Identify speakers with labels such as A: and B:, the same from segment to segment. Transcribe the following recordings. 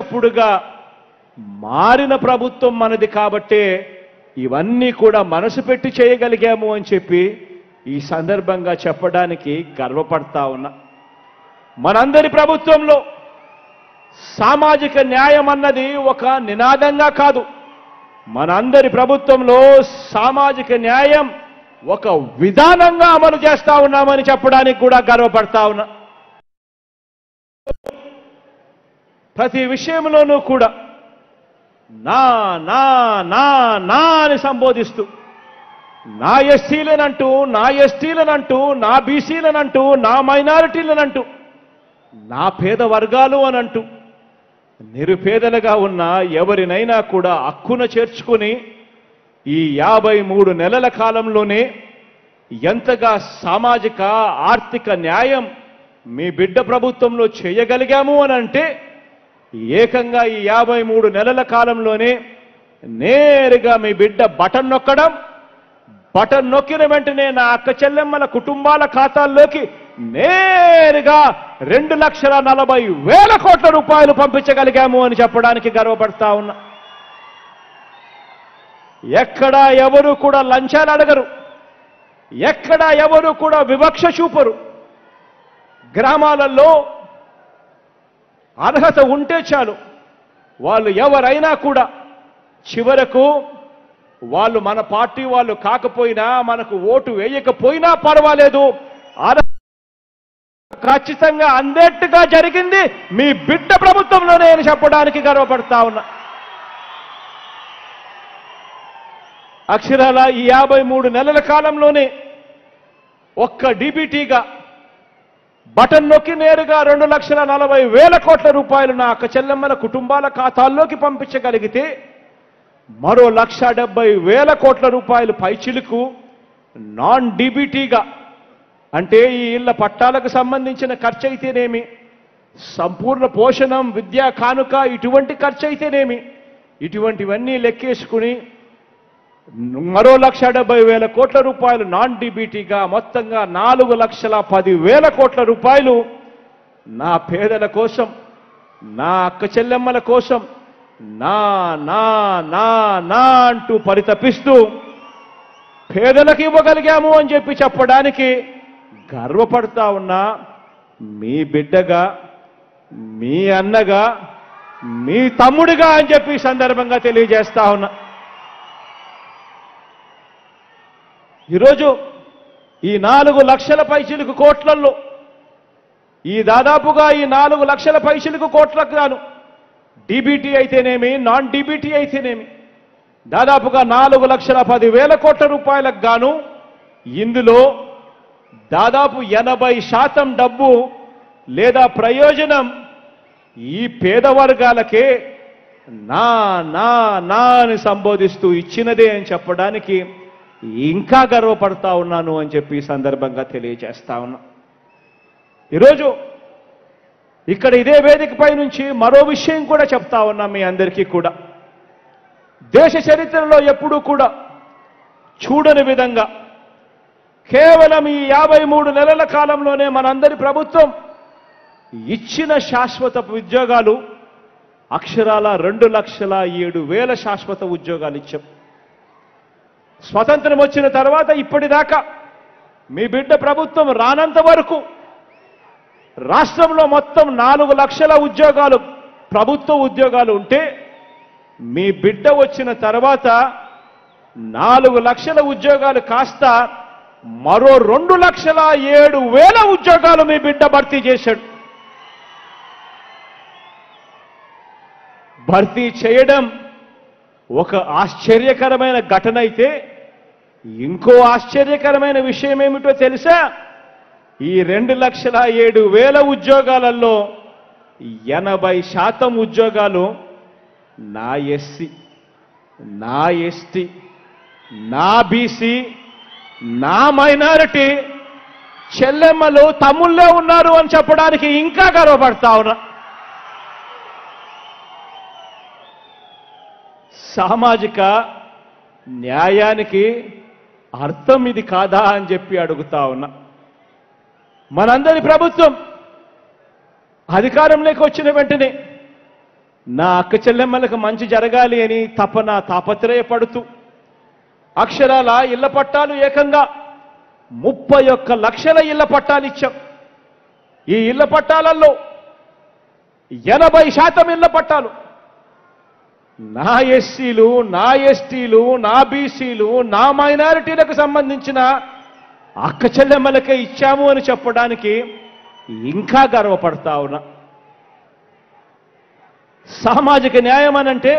A: చప్పుడుగా మారిన ప్రభుత్వం మనది కాబట్టే ఇవన్నీ కూడా మనసు పెట్టి చేయగలిగాము అని చెప్పి ఈ సందర్భంగా చెప్పడానికి గర్వపడతా ఉన్నా మనందరి ప్రభుత్వంలో సామాజిక న్యాయం అన్నది ఒక నినాదంగా కాదు మనందరి ప్రభుత్వంలో సామాజిక న్యాయం ఒక విధానంగా అమలు చేస్తా ఉన్నామని చెప్పడానికి కూడా గర్వపడతా ఉన్నా ప్రతి విషయంలోనూ కూడా నా నా నా నా అని సంబోధిస్తూ నా ఎస్సీలనంటూ నా ఎస్టీలనంటూ నా బీసీలనంటూ నా మైనారిటీలనంటూ నా పేద వర్గాలు అనంటూ నిరుపేదలుగా ఉన్న ఎవరినైనా కూడా హక్కున చేర్చుకుని ఈ యాభై మూడు నెలల కాలంలోనే ఎంతగా సామాజిక ఆర్థిక న్యాయం మీ బిడ్డ ప్రభుత్వంలో చేయగలిగాము అని అంటే ఏకంగా ఈ యాభై మూడు నెలల కాలంలోనే నేరుగా మీ బిడ్డ బటన్ నొక్కడం బటన్ నొక్కిన వెంటనే నా అక్క చెల్లెమ్మల కుటుంబాల ఖాతాల్లోకి నేరుగా రెండు లక్షల నలభై వేల కోట్ల రూపాయలు పంపించగలిగాము అని చెప్పడానికి గర్వపడతా ఉన్నా ఎక్కడా ఎవరు కూడా లంచాలు అడగరు ఎక్కడా ఎవరు కూడా వివక్ష చూపరు గ్రామాలలో అర్హత ఉంటే చాలు వాళ్ళు ఎవరైనా కూడా చివరకు వాళ్ళు మన పార్టీ వాళ్ళు కాకపోయినా మనకు ఓటు వేయకపోయినా పర్వాలేదు అర్హత ఖచ్చితంగా అందేట్టుగా జరిగింది మీ బిడ్డ ప్రభుత్వంలోనే అని చెప్పడానికి గర్వపడతా ఉన్నా అక్షరాల ఈ యాభై మూడు నెలల కాలంలోనే ఒక్క డీబీటీగా బటన్ నొక్కి నేరుగా రెండు లక్షల నలభై వేల కోట్ల రూపాయలు నా అక్క చెల్లెమ్మల కుటుంబాల ఖాతాల్లోకి పంపించగలిగితే మరో లక్ష డెబ్బై వేల కోట్ల రూపాయలు పైచిలుకు నాన్ డీబీటీగా అంటే ఈ ఇళ్ల పట్టాలకు సంబంధించిన ఖర్చు అయితేనేమి సంపూర్ణ పోషణం విద్యా కానుక ఇటువంటి ఖర్చు అయితేనేమి ఇటువంటివన్నీ లెక్కేసుకుని మరో లక్ష డెబ్బై వేల కోట్ల రూపాయలు నాన్ డీబీటీగా మొత్తంగా నాలుగు లక్షల పది వేల కోట్ల రూపాయలు నా పేదల కోసం నా అక్క చెల్లెమ్మల కోసం నా నా నా నా అంటూ పరితపిస్తూ పేదలకు ఇవ్వగలిగాము అని చెప్పి చెప్పడానికి గర్వపడతా ఉన్నా మీ బిడ్డగా మీ అన్నగా మీ తమ్ముడిగా అని చెప్పి ఈ సందర్భంగా తెలియజేస్తా ఉన్నా ఈరోజు ఈ నాలుగు లక్షల పైసలకు కోట్లలో ఈ దాదాపుగా ఈ నాలుగు లక్షల పైసలకు కోట్లకు గాను డీబీటీ అయితేనేమి నాన్ డీబీటీ అయితేనేమి దాదాపుగా నాలుగు లక్షల పదివేల కోట్ల రూపాయలకు గాను ఇందులో దాదాపు ఎనభై శాతం డబ్బు లేదా ప్రయోజనం ఈ పేద వర్గాలకే నా నా నా అని సంబోధిస్తూ ఇచ్చినదే అని చెప్పడానికి ఇంకా గర్వపడతా ఉన్నాను అని చెప్పి ఈ సందర్భంగా తెలియజేస్తా ఉన్నా ఈరోజు ఇక్కడ ఇదే వేదికపై నుంచి మరో విషయం కూడా చెప్తా ఉన్నా మీ అందరికీ కూడా దేశ చరిత్రలో ఎప్పుడూ కూడా చూడని విధంగా కేవలం ఈ యాభై మూడు నెలల కాలంలోనే మనందరి ప్రభుత్వం ఇచ్చిన శాశ్వత ఉద్యోగాలు అక్షరాల రెండు లక్షల ఏడు వేల శాశ్వత ఉద్యోగాలు ఇచ్చాం స్వతంత్రం వచ్చిన తర్వాత ఇప్పటిదాకా మీ బిడ్డ ప్రభుత్వం రానంత వరకు రాష్ట్రంలో మొత్తం నాలుగు లక్షల ఉద్యోగాలు ప్రభుత్వ ఉద్యోగాలు ఉంటే మీ బిడ్డ వచ్చిన తర్వాత నాలుగు లక్షల ఉద్యోగాలు కాస్త మరో రెండు లక్షల ఏడు వేల ఉద్యోగాలు మీ బిడ్డ భర్తీ చేశాడు భర్తీ చేయడం ఒక ఆశ్చర్యకరమైన ఘటన అయితే ఇంకో ఆశ్చర్యకరమైన విషయం ఏమిటో తెలుసా ఈ రెండు లక్షల ఏడు వేల ఉద్యోగాలలో ఎనభై శాతం ఉద్యోగాలు నా ఎస్సీ నా ఎస్టీ నా బీసీ నా మైనారిటీ చెల్లెమ్మలు తమ్ముళ్ళే ఉన్నారు అని చెప్పడానికి ఇంకా గర్వపడతా ఉన్నా సామాజిక న్యాయానికి అర్థం ఇది కాదా అని చెప్పి అడుగుతా ఉన్నా మనందరి ప్రభుత్వం అధికారంలోకి వచ్చిన వెంటనే నా అక్క చెల్లెమ్మలకు మంచి జరగాలి అని తపన తాపత్రయపడుతూ అక్షరాల ఇళ్ల పట్టాలు ఏకంగా ముప్పై ఒక్క లక్షల ఇళ్ల పట్టాలు ఇచ్చాం ఈ ఇళ్ల పట్టాలలో ఎనభై శాతం ఇళ్ల పట్టాలు నా ఎస్సీలు నా ఎస్టీలు నా బీసీలు నా మైనారిటీలకు సంబంధించిన అక్క చెల్లెమ్మలకే ఇచ్చాము అని చెప్పడానికి ఇంకా గర్వపడతా ఉన్నా సామాజిక న్యాయం అనంటే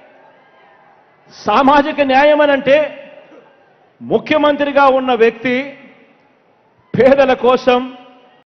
A: సామాజిక న్యాయం అనంటే ముఖ్యమంత్రిగా ఉన్న వ్యక్తి పేదల కోసం